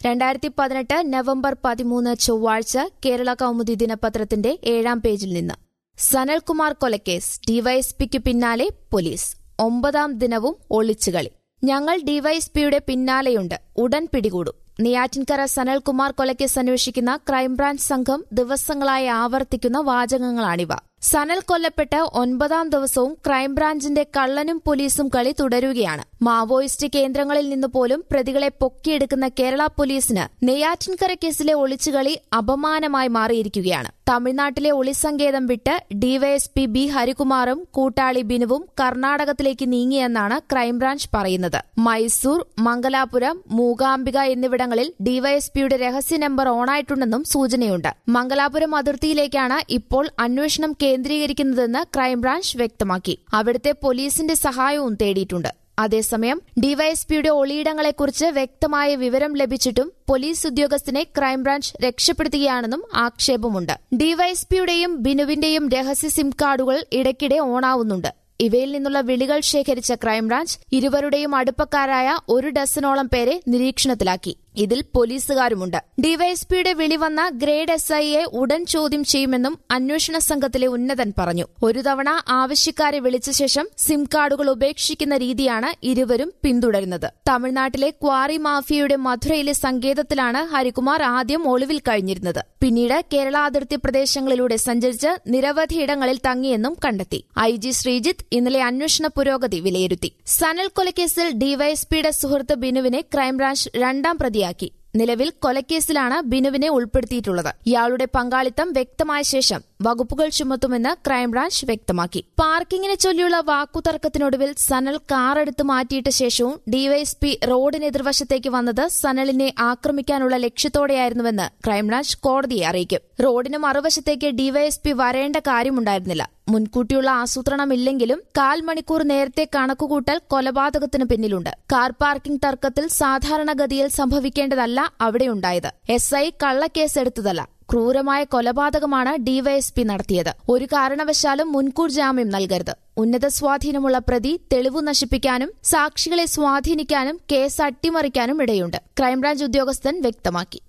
രണ്ടായിരത്തി പതിനെട്ട് നവംബർ പതിമൂന്ന് ചൊവ്വാഴ്ച കേരള കൗമുദി ദിനപത്രത്തിന്റെ ഏഴാം പേജിൽ നിന്ന് സനൽകുമാർ കൊലക്കേസ് ഡിവൈഎസ്പിക്ക് പിന്നാലെ പോലീസ് ഒമ്പതാം ദിനവും ഒളിച്ചുകളി ഞങ്ങൾ ഡിവൈഎസ്പിയുടെ പിന്നാലെയുണ്ട് ഉടൻ പിടികൂടും നെയ്യാറ്റിൻകര സനൽകുമാർ കൊലക്കേസ് അന്വേഷിക്കുന്ന ക്രൈംബ്രാഞ്ച് സംഘം ദിവസങ്ങളായി ആവർത്തിക്കുന്ന വാചകങ്ങളാണിവ സനൽ കൊല്ലപ്പെട്ട് ഒൻപതാം ദിവസവും ക്രൈംബ്രാഞ്ചിന്റെ കള്ളനും പോലീസും കളി തുടരുകയാണ് മാവോയിസ്റ്റ് കേന്ദ്രങ്ങളിൽ നിന്ന് പോലും പ്രതികളെ പൊക്കിയെടുക്കുന്ന കേരള പോലീസിന് നെയ്യാറ്റിൻകര കേസിലെ ഒളിച്ചുകളി അപമാനമായി മാറിയിരിക്കുകയാണ് തമിഴ്നാട്ടിലെ ഒളിസങ്കേതം വിട്ട് ഡിവൈഎസ്പി ബി ഹരികുമാറും കൂട്ടാളി ബിനുവും കർണാടകത്തിലേക്ക് നീങ്ങിയെന്നാണ് ക്രൈംബ്രാഞ്ച് പറയുന്നത് മൈസൂർ മംഗലാപുരം മൂകാംബിക എന്നിവിടങ്ങളിൽ ഡിവൈഎസ്പിയുടെ രഹസ്യ നമ്പർ ഓണായിട്ടുണ്ടെന്നും സൂചനയുണ്ട് മംഗലാപുരം അതിർത്തിയിലേക്കാണ് ഇപ്പോൾ അന്വേഷണം കേന്ദ്രീകരിക്കുന്നതെന്ന് ക്രൈംബ്രാഞ്ച് വ്യക്തമാക്കി അവിടുത്തെ പോലീസിന്റെ സഹായവും തേടിയിട്ടുണ്ട് അതേസമയം ഡിവൈഎസ്പിയുടെ ഒളിയിടങ്ങളെക്കുറിച്ച് വ്യക്തമായ വിവരം ലഭിച്ചിട്ടും പോലീസ് ഉദ്യോഗസ്ഥനെ ക്രൈംബ്രാഞ്ച് രക്ഷപ്പെടുത്തുകയാണെന്നും ആക്ഷേപമുണ്ട് ഡിവൈഎസ്പിയുടെയും ബിനുവിന്റെയും രഹസ്യ സിം കാർഡുകൾ ഇടയ്ക്കിടെ ഓണാവുന്നുണ്ട് ഇവയിൽ നിന്നുള്ള വിളികൾ ശേഖരിച്ച ക്രൈംബ്രാഞ്ച് ഇരുവരുടെയും അടുപ്പക്കാരായ ഒരു ഡസനോളം പേരെ നിരീക്ഷണത്തിലാക്കി ഇതിൽ പോലീസുകാരുമുണ്ട് ഡിവൈഎസ്പിയുടെ വിളി വന്ന ഗ്രേഡ് എസ് ഐയെ ഉടൻ ചോദ്യം ചെയ്യുമെന്നും അന്വേഷണ സംഘത്തിലെ ഉന്നതൻ പറഞ്ഞു ഒരു തവണ ആവശ്യക്കാരെ വിളിച്ച ശേഷം സിം കാർഡുകൾ ഉപേക്ഷിക്കുന്ന രീതിയാണ് ഇരുവരും പിന്തുടരുന്നത് തമിഴ്നാട്ടിലെ ക്വാറി മാഫിയയുടെ മധുരയിലെ സങ്കേതത്തിലാണ് ഹരികുമാർ ആദ്യം ഒളിവിൽ കഴിഞ്ഞിരുന്നത് പിന്നീട് കേരള അതിർത്തി പ്രദേശങ്ങളിലൂടെ സഞ്ചരിച്ച് നിരവധിയിടങ്ങളിൽ തങ്ങിയെന്നും കണ്ടെത്തി ഐ ജി ശ്രീജിത്ത് ഇന്നലെ അന്വേഷണ പുരോഗതി വിലയിരുത്തി സനൽ കൊലക്കേസിൽ ഡിവൈഎസ്പിയുടെ സുഹൃത്ത് ബിനുവിനെ ക്രൈംബ്രാഞ്ച് രണ്ടാം പ്രതിയാക്കി നിലവിൽ കൊലക്കേസിലാണ് ബിനുവിനെ ഉൾപ്പെടുത്തിയിട്ടുള്ളത് ഇയാളുടെ പങ്കാളിത്തം വ്യക്തമായ ശേഷം വകുപ്പുകൾ ചുമത്തുമെന്ന് ക്രൈംബ്രാഞ്ച് വ്യക്തമാക്കി പാർക്കിങ്ങിനെ ചൊല്ലിയുള്ള വാക്കുതർക്കത്തിനൊടുവിൽ സനൽ കാറെടുത്ത് മാറ്റിയിട്ട ശേഷവും ഡിവൈഎസ്പി റോഡിന് എതിർവശത്തേക്ക് വന്നത് സനലിനെ ആക്രമിക്കാനുള്ള ലക്ഷ്യത്തോടെയായിരുന്നുവെന്ന് ക്രൈംബ്രാഞ്ച് കോടതിയെ അറിയിക്കും റോഡിന് മറുവശത്തേക്ക് ഡിവൈഎസ്പി വരേണ്ട കാര്യമുണ്ടായിരുന്നില്ല മുൻകൂട്ടിയുള്ള ആസൂത്രണമില്ലെങ്കിലും കാൽ മണിക്കൂർ നേരത്തെ കണക്കുകൂട്ടൽ കൊലപാതകത്തിന് പിന്നിലുണ്ട് കാർ പാർക്കിംഗ് തർക്കത്തിൽ സാധാരണഗതിയിൽ സംഭവിക്കേണ്ടതല്ല അവിടെയുണ്ടായത് എസ് ഐ കള്ളക്കേസെടുത്തതല്ല ക്രൂരമായ കൊലപാതകമാണ് ഡിവൈഎസ്പി നടത്തിയത് ഒരു കാരണവശാലും മുൻകൂർ ജാമ്യം നൽകരുത് ഉന്നത സ്വാധീനമുള്ള പ്രതി തെളിവു നശിപ്പിക്കാനും സാക്ഷികളെ സ്വാധീനിക്കാനും കേസ് അട്ടിമറിക്കാനും ഇടയുണ്ട് ക്രൈംബ്രാഞ്ച് ഉദ്യോഗസ്ഥൻ വ്യക്തമാക്കി